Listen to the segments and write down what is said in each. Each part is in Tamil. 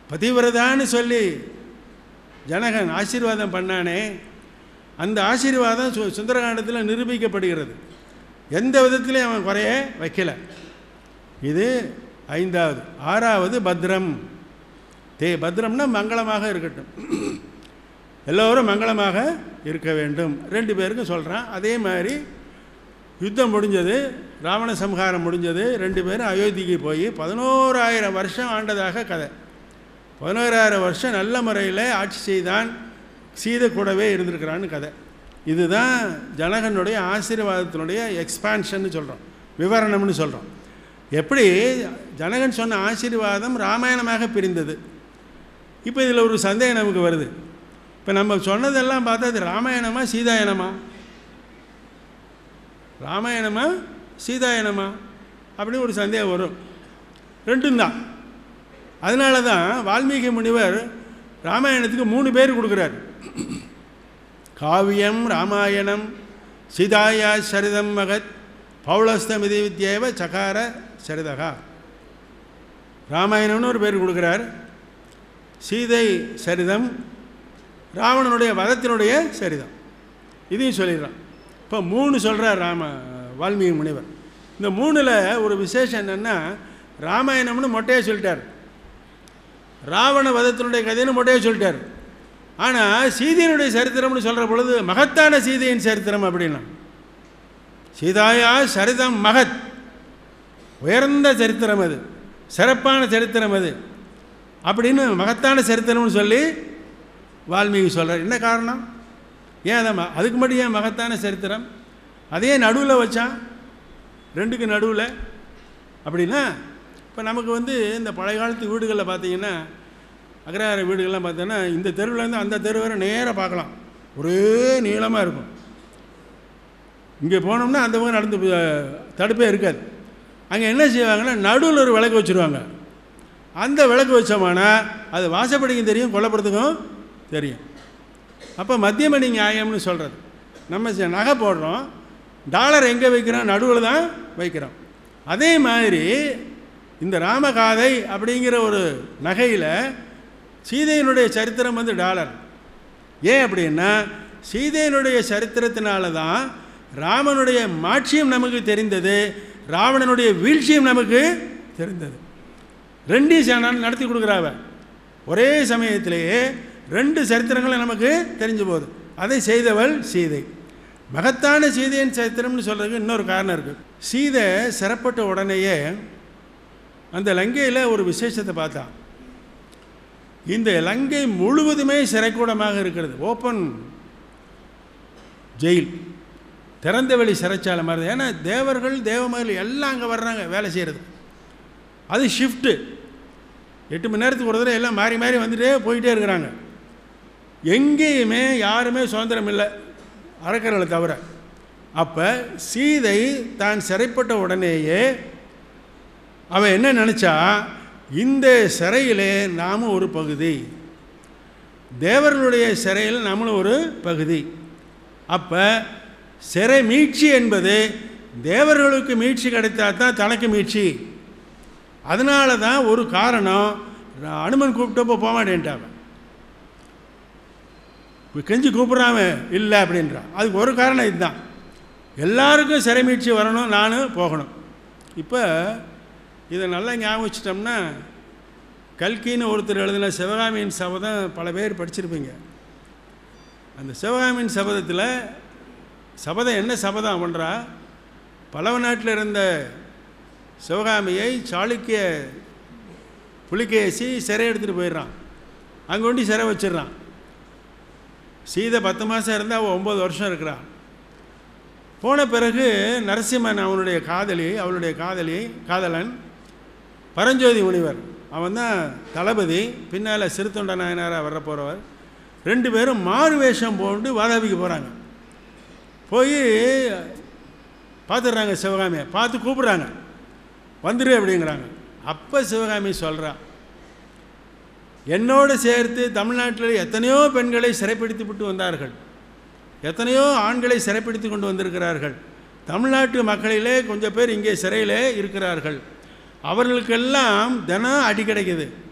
பதிவிரதான்னு சொல்லி ஜனகன் ஆசீர்வாதம் பண்ணானே அந்த ஆசீர்வாதம் சு சுந்தரகாண்டத்தில் நிரூபிக்கப்படுகிறது எந்த விதத்திலையும் அவன் குறைய வைக்கல இது ஐந்தாவது ஆறாவது பத்ரம் தே பத்ரம்னா மங்களமாக இருக்கட்டும் எல்லோரும் மங்களமாக இருக்க வேண்டும் ரெண்டு பேருக்கும் சொல்கிறான் அதே மாதிரி யுத்தம் முடிஞ்சது ராவண சம்ஹாரம் முடிஞ்சது ரெண்டு பேரும் அயோத்திக்கு போய் பதினோராயிரம் வருஷம் ஆண்டதாக கதை பதினோராயிரம் வருஷம் நல்ல முறையில் ஆட்சி செய்தான் சீதை கூடவே இருந்திருக்கிறான்னு கதை இதுதான் ஜனகனுடைய ஆசீர்வாதத்தினுடைய எக்ஸ்பான்ஷன்னு சொல்கிறோம் விவரணம்னு சொல்கிறோம் எப்படி ஜனகன் சொன்ன ஆசீர்வாதம் ராமாயணமாக பிரிந்தது இப்போ இதில் ஒரு சந்தேகம் நமக்கு வருது இப்போ நம்ம சொன்னதெல்லாம் பார்த்தா அது ராமாயணமா சீதாயனமா ராமாயணமா சீதாயனமா அப்படின்னு ஒரு சந்தேகம் வரும் ரெண்டும் தான் அதனால தான் வால்மீகி முனிவர் ராமாயணத்துக்கு மூணு பேர் கொடுக்குறார் காவியம் ராமாயணம் சீதாயா சரிதம் மகத் பௌளஸ்தமிதி வித்யேவ சகார சரிதகா ராமாயணம்னு ஒரு பேர் கொடுக்குறார் சீதை சரிதம் ராவணனுடைய வதத்தினுடைய சரிதம் இதையும் சொல்லிடுறான் இப்போ மூணு சொல்கிறார் ராம வால்மீகி முனிவர் இந்த மூணில் ஒரு விசேஷம் என்னென்னா ராமாயணம்னு மொட்டையாக சொல்லிட்டார் ராவண வதத்தினுடைய கதைன்னு மொட்டையாக சொல்லிட்டார் ஆனால் சீதையினுடைய சரித்திரம்னு சொல்கிற பொழுது மகத்தான சீதையின் சரித்திரம் அப்படின்னா சீதாயா சரிதம் மகத் உயர்ந்த சரித்திரம் அது சிறப்பான சரித்திரம் அது அப்படின்னு மகத்தான சரித்திரம்னு சொல்லி வால்மீகி சொல்கிறார் என்ன காரணம் ஏன் அதை ம- அதுக்கு மட்டும் ஏன் மகத்தான சரித்திரம் அதையே நடுவில் வச்சான் ரெண்டுக்கு நடுவில் அப்படின்னா இப்போ நமக்கு வந்து இந்த பழைய காலத்து வீடுகளில் பார்த்தீங்கன்னா அக்ரஹார வீடுகள்லாம் பார்த்தோன்னா இந்த தெருவுலேருந்து அந்த தெரு வரை நேராக பார்க்கலாம் ஒரே நீளமாக இருக்கும் இங்கே போனோம்னா அந்த பக்கம் நடந்து போ- தடுப்பே இருக்காது அங்கே என்ன செய்வாங்கன்னா நடுவில் ஒரு விளக்கு வச்சுருவாங்க அந்த விளக்கு வச்சோம்னா அது வாசப்படிக்கும் தெரியும் கொல்லப்படுறதுக்கும் தெரியும் அப்போ மத்தியமணி நியாயம்னு சொல்கிறது நம்ம ச- நகை போடுறோம் டாலர் எங்கே வைக்கிறோம் நடுவில் தான் வைக்கிறோம் அதே மாதிரி இந்த ராமகாதை அப்படிங்கிற ஒரு நகையில் சீதையினுடைய சரித்திரம் வந்து டாலர் ஏன் அப்படின்னா சீதையினுடைய சரித்திரத்தினால தான் ராமனுடைய மாட்சியம் நமக்கு தெரிந்தது ராவணனுடைய வீழ்ச்சியும் நமக்கு தெரிந்தது ரெண்டையும் சேனல் நடத்தி கொடுக்குறாவ ஒரே சமயத்திலேயே ரெண்டு சரித்திரங்களும் நமக்கு தெரிஞ்சு போகுது அதை செய்தவள் சீதை மகத்தான சீதையின் சரித்திரம்னு சொல்கிறதுக்கு இன்னொரு காரணம் இருக்குது சீதை சிறப்பட்ட உடனேயே அந்த லங்கையில் ஒரு விசேஷத்தை பார்த்தான் இந்த லங்கை முழுவதுமே சிறைக்கூடமாக இருக்கிறது ஓப்பன் ஜெயில் திறந்த வெளி சிறைச்சாலை மாதிரி தான். ஏன்னா தேவர்கள் தேவமகள் எல்லாம் அங்கே வர்றாங்க வேலை செய்கிறது அது ஷிஃப்ட்டு எட்டு மணி நேரத்துக்கு ஒரு தடவை எல்லாம் மாறி மாறி வந்துட்டே போயிட்டே இருக்கிறாங்க எங்கேயுமே யாருமே சுதந்திரம் இல்லை அரக்கர்களை தவிர அப்போ சீதை தான் சிறைப்பட்ட உடனேயே அவன் என்ன நினச்சா இந்த சிறையிலே நாமும் ஒரு பகுதி தேவர்களுடைய சிறையில் நம்மளும் ஒரு பகுதி அப்போ சிறை மீட்சி என்பது தேவர்களுக்கு மீட்சி கிடைத்தா தான் தனக்கு மீட்சி அதனால தான் ஒரு காரணம் நான் அனுமன் கூப்பிட்டப்போ போக மாட்டேன்ட்டான் இப்போ கெஞ்சி கூப்பிட்றாம இல்லை அப்படின்றான் அதுக்கு ஒரு காரணம் இதுதான் எல்லாருக்கும் சிறை மீட்சி வரணும் நானும் போகணும் இப்போ இதை நல்லா ஞாபகம் வச்சிட்டோம்னா கல்கின்னு ஒருத்தர் எழுதின சிவகாமியின் சபதம் பல பேர் படிச்சிருப்பீங்க அந்த சிவகாமியின் சபதத்தில் சபதம் என்ன சபதம் பண்ணுறா பல்லவ நாட்டில் இருந்த சிவகாமியை சாளுக்கிய புலிகேசி சிறை எடுத்துகிட்டு போயிடுறான் அங்கே கொண்டு சிறை வச்சிடுறான் சீதை பத்து மாதம் இருந்தால் அவள் ஒம்பது வருஷம் இருக்கிறான் போன பிறகு நரசிம்மன் அவனுடைய காதலி அவளுடைய காதலி காதலன் பரஞ்சோதி முனிவர் அவன் தான் தளபதி பின்னால் சிறுத்தொண்ட நாயனாராக வர போகிறவர் ரெண்டு பேரும் மாறு வேஷம் போட்டு வாதாபிக்கு போகிறாங்க போய் பார்த்துடுறாங்க சிவகாமியை பார்த்து கூப்பிட்றாங்க வந்துரு அப்படிங்கிறாங்க அப்போ சிவகாமி சொல்கிறா என்னோடு சேர்த்து தமிழ்நாட்டில் எத்தனையோ பெண்களை சிறைப்பிடித்து விட்டு வந்தார்கள் எத்தனையோ ஆண்களை சிறைப்பிடித்து கொண்டு வந்திருக்கிறார்கள் தமிழ்நாட்டு மக்களிலே கொஞ்சம் பேர் இங்கே சிறையிலே இருக்கிறார்கள் அவர்களுக்கெல்லாம் தினம் அடி கிடைக்குது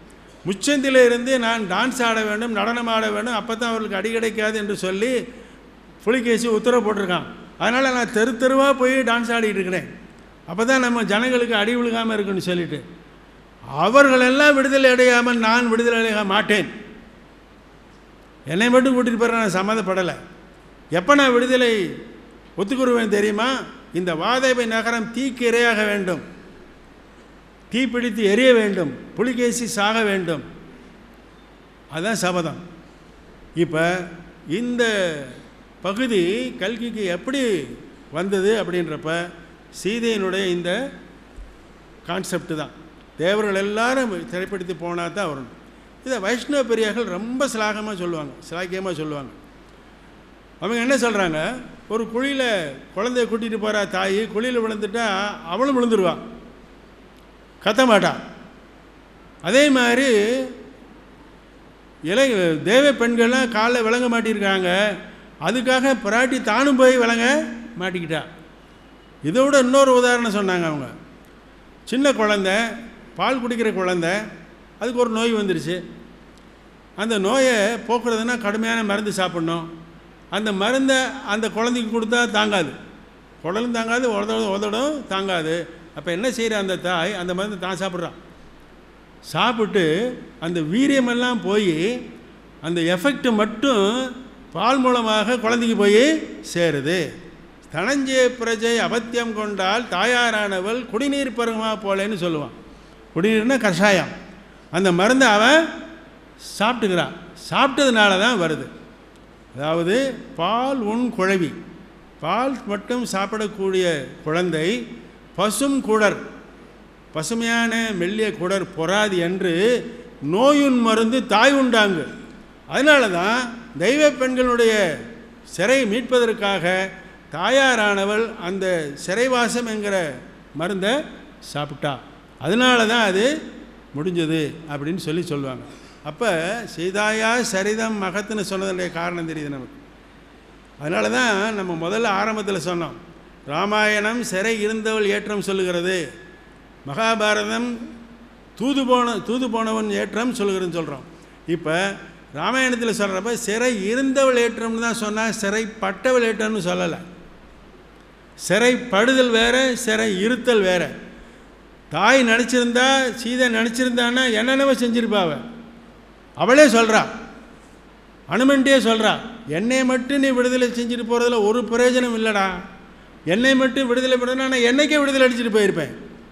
முச்சந்தில இருந்து நான் டான்ஸ் ஆட வேண்டும் நடனம் ஆட வேண்டும் அப்போ தான் அவர்களுக்கு அடி கிடைக்காது என்று சொல்லி புலிகேசி உத்தரவு போட்டிருக்கான் அதனால் நான் தெரு தெருவாக போய் டான்ஸ் ஆடிட்டு இருக்கிறேன் அப்போ தான் நம்ம ஜனங்களுக்கு அடி விழுகாமல் இருக்குன்னு சொல்லிட்டு அவர்களெல்லாம் விடுதலை அடையாமல் நான் விடுதலை அடைய மாட்டேன் என்னை மட்டும் கூட்டிகிட்டு போகிற நான் சம்மந்தப்படலை எப்போ நான் விடுதலை ஒத்துக்குருவேன் தெரியுமா இந்த வாதேபை நகரம் தீக்கு இரையாக வேண்டும் தீப்பிடித்து எரிய வேண்டும் புலிகேசி சாக வேண்டும் அதுதான் சபதம் இப்போ இந்த பகுதி கல்கிக்கு எப்படி வந்தது அப்படின்றப்ப சீதையினுடைய இந்த கான்செப்ட் தான் தேவர்கள் எல்லாரும் சிறைப்படுத்தி போனால் தான் வரணும் இதை வைஷ்ணவ பெரியார்கள் ரொம்ப சிலாகமாக சொல்லுவாங்க சிலாக்கியமாக சொல்லுவாங்க அவங்க என்ன சொல்கிறாங்க ஒரு குழியில் குழந்தைய கூட்டிகிட்டு போகிறா தாய் குழியில் விழுந்துட்டா அவளும் விழுந்துருவாள் கத்த மாட்டா அதே மாதிரி இளை தேவ பெண்கள்லாம் காலில் விளங்க மாட்டியிருக்காங்க அதுக்காக பிராட்டி தானும் போய் விளங்க மாட்டிக்கிட்டா இதை விட இன்னொரு உதாரணம் சொன்னாங்க அவங்க சின்ன குழந்த பால் குடிக்கிற குழந்த அதுக்கு ஒரு நோய் வந்துருச்சு அந்த நோயை போக்குறதுனா கடுமையான மருந்து சாப்பிட்ணும் அந்த மருந்தை அந்த குழந்தைக்கு கொடுத்தா தாங்காது குடலும் தாங்காது உதடும் உதடும் தாங்காது அப்போ என்ன செய்கிற அந்த தாய் அந்த மருந்து தான் சாப்பிட்றான் சாப்பிட்டு அந்த வீரியமெல்லாம் போய் அந்த எஃபெக்ட் மட்டும் பால் மூலமாக குழந்தைக்கு போய் சேருது தனஞ்சய பிரஜை அபத்தியம் கொண்டால் தாயாரானவள் குடிநீர் பருவமா போலேன்னு சொல்லுவான் குடிநீர்னா கஷாயம் அந்த மருந்தை அவன் சாப்பிட்டுக்கிறான் சாப்பிட்டதுனால தான் வருது அதாவது பால் உண் குழவி பால் மட்டும் சாப்பிடக்கூடிய குழந்தை பசும் குடர் பசுமையான மெல்லிய குடர் பொறாது என்று நோயுன் மருந்து தாய் உண்டாங்க அதனால தான் தெய்வ பெண்களுடைய சிறை மீட்பதற்காக தாயாரானவள் அந்த சிறைவாசம் என்கிற மருந்தை சாப்பிட்டா அதனால தான் அது முடிஞ்சது அப்படின்னு சொல்லி சொல்லுவாங்க அப்போ சீதாயா சரிதம் மகத்துன்னு சொன்னதனுடைய காரணம் தெரியுது நமக்கு அதனால தான் நம்ம முதல்ல ஆரம்பத்தில் சொன்னோம் ராமாயணம் சிறை இருந்தவள் ஏற்றம் சொல்லுகிறது மகாபாரதம் தூது போன தூது போனவன் ஏற்றம் சொல்லுகிறதுன்னு சொல்கிறோம் இப்போ ராமாயணத்தில் சொல்கிறப்ப சிறை இருந்தவள் ஏற்றம்னு தான் சொன்னால் சிறை பட்டவள் ஏற்றம்னு சொல்லலை சிறை படுதல் வேற சிறை இருத்தல் வேற தாய் நினச்சிருந்தா சீதை நினச்சிருந்தான்னா என்னென்னவோ செஞ்சிருப்பாவ அவளே சொல்கிறா அனுமன்ட்டே சொல்கிறா என்னை மட்டும் நீ விடுதலை செஞ்சுட்டு போகிறதுல ஒரு பிரயோஜனம் இல்லைடா என்னை மட்டும் விடுதலை பண்ணா நான் என்னைக்கே விடுதலை அடிச்சுட்டு போயிருப்பேன்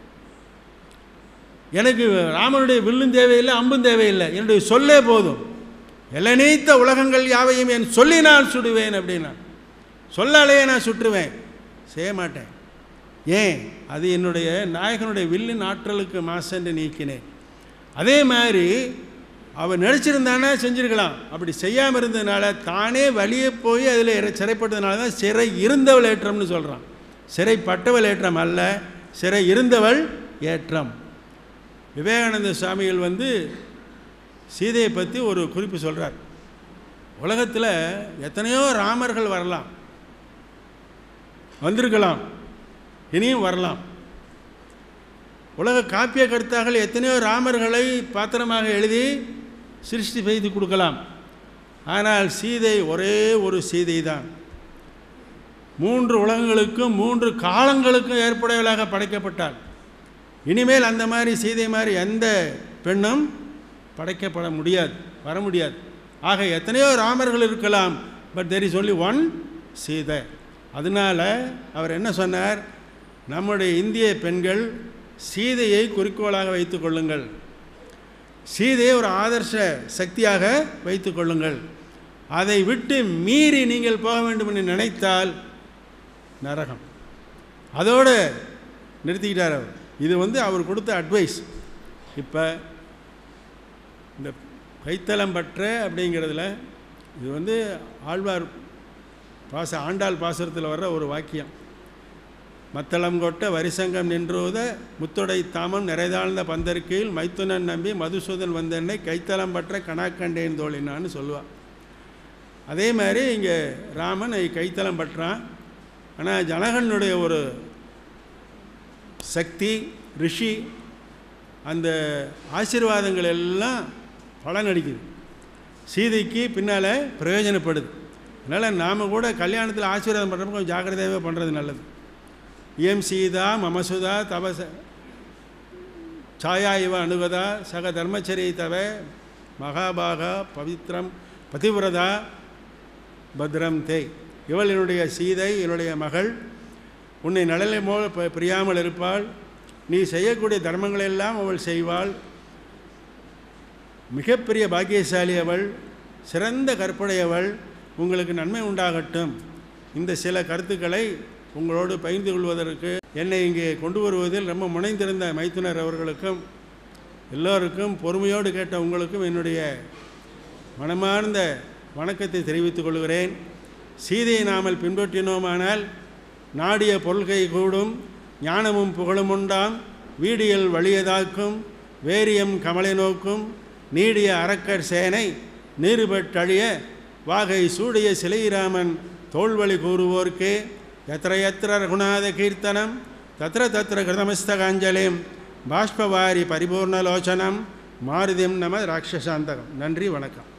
எனக்கு ராமனுடைய வில்லும் தேவையில்லை அம்பும் தேவையில்லை என்னுடைய சொல்லே போதும் எல்லை நீத்த உலகங்கள் யாவையும் என் சொல்லி நான் சுடுவேன் அப்படின்னா சொல்லாலேயே நான் சுற்றுவேன் செய்ய மாட்டேன் ஏன் அது என்னுடைய நாயகனுடைய வில்லின் ஆற்றலுக்கு மாசென்று நீக்கினேன் அதே மாதிரி அவன் நினச்சிருந்தானே செஞ்சுருக்கலாம் அப்படி செய்யாமல் இருந்ததுனால தானே வழியே போய் அதில் சிறைப்பட்டதுனால தான் சிறை இருந்தவள் ஏற்றம்னு சொல்கிறான் சிறைப்பட்டவள் ஏற்றம் அல்ல சிறை இருந்தவள் ஏற்றம் விவேகானந்த சுவாமிகள் வந்து சீதையை பற்றி ஒரு குறிப்பு சொல்கிறார் உலகத்தில் எத்தனையோ ராமர்கள் வரலாம் வந்திருக்கலாம் இனியும் வரலாம் உலக காப்பிய கருத்தார்கள் எத்தனையோ ராமர்களை பாத்திரமாக எழுதி சிருஷ்டி செய்து கொடுக்கலாம் ஆனால் சீதை ஒரே ஒரு சீதை தான் மூன்று உலகங்களுக்கும் மூன்று காலங்களுக்கும் ஏற்புடையவளாக படைக்கப்பட்டாள் இனிமேல் அந்த மாதிரி சீதை மாதிரி எந்த பெண்ணும் படைக்கப்பட முடியாது வர முடியாது ஆக எத்தனையோ ராமர்கள் இருக்கலாம் but there is only one Seethai அதனால் அவர் என்ன சொன்னார் நம்முடைய இந்திய பெண்கள் சீதையை குறிக்கோளாக வைத்து கொள்ளுங்கள் சீதையை ஒரு ஆதர்ச சக்தியாக வைத்து கொள்ளுங்கள் அதை விட்டு மீறி நீங்கள் போக வேண்டும் என்று நினைத்தால் நரகம் அதோடு நிறுத்திக்கிட்டார் அவர் இது வந்து அவர் கொடுத்த அட்வைஸ் இப்போ இந்த கைத்தலம் பற்ற அப்படிங்கிறதுல இது வந்து ஆழ்வார் பாச ஆண்டாள் பாசுரத்தில் வர்ற ஒரு வாக்கியம் மத்தளம் கொட்ட வரிசங்கம் நின்றோத முத்தொடை தாமம் நிறைதாழ்ந்த பந்தருக்கையில் மைத்துனன் நம்பி மதுசூதன் வந்தென்னை கைத்தலம் பற்ற கணாக்கண்டேன் தோழினான்னு சொல்லுவாள் அதே மாதிரி இங்கே ராமன் கைத்தலம் பற்றான் ஆனால் ஜனகனுடைய ஒரு சக்தி ரிஷி அந்த ஆசீர்வாதங்கள் எல்லாம் பலன் அடிக்குது சீதைக்கு பின்னால் பிரயோஜனப்படுது அதனால் நாம் கூட கல்யாணத்தில் ஆசீர்வாதம் பண்ணுறப்ப கொஞ்சம் ஜாக்கிரதையாகவே பண்ணுறது நல்லது இயம் சீதா மமசுதா தவச ಛಾಯಾ ಇವ ಅನುಗದ ಸಗ ಧರ್ಮಚರಿತವೆ மகாபாக பவித்ரம் பதிவிரதா பத்ரம் தேய் இவள் என்னுடைய சீதை என்னுடைய மகள் உன்னை நலலை போல் ப- பிரியாமல் இருப்பாள் நீ செய்யக்கூடிய தர்மங்களெல்லாம் அவள் செய்வாள் மிகப்பெரிய பாக்கியசாலி அவள் சிறந்த கற்புடையவள் உங்களுக்கு நன்மை உண்டாகட்டும் இந்த சில கருத்துக்களை உங்களோடு பகிர்ந்து கொள்வதற்கு என்னை இங்கே கொண்டு வருவதில் ரொம்ப முனைந்திருந்த மைத்துனர் அவர்களுக்கும் எல்லோருக்கும் பொறுமையோடு கேட்ட உங்களுக்கும் என்னுடைய மனமார்ந்த வணக்கத்தை தெரிவித்துக் கொள்கிறேன் சீதையை நாமல் பின்பற்றினோமானால் நாடிய பொருள்கை கூடும் ஞானமும் புகழும் உண்டாம் வீடியல் வழியதாக்கும் வேரியம் கமலை நோக்கும் நீடிய அரக்கர் சேனை நீருபட்டழிய வாகை சூடிய சிலைராமன் தோல்வழி கூறுவோர்க்கே எத்திர எத்திர ரகுநாத கீர்த்தனம் தத்திர தத்திர கிருதமஸ்தகாஞ்சலிம் பாஷ்பவாரி பரிபூர்ணலோச்சனம் மாருதிம் நம ராட்சசாந்தகம் நன்றி வணக்கம்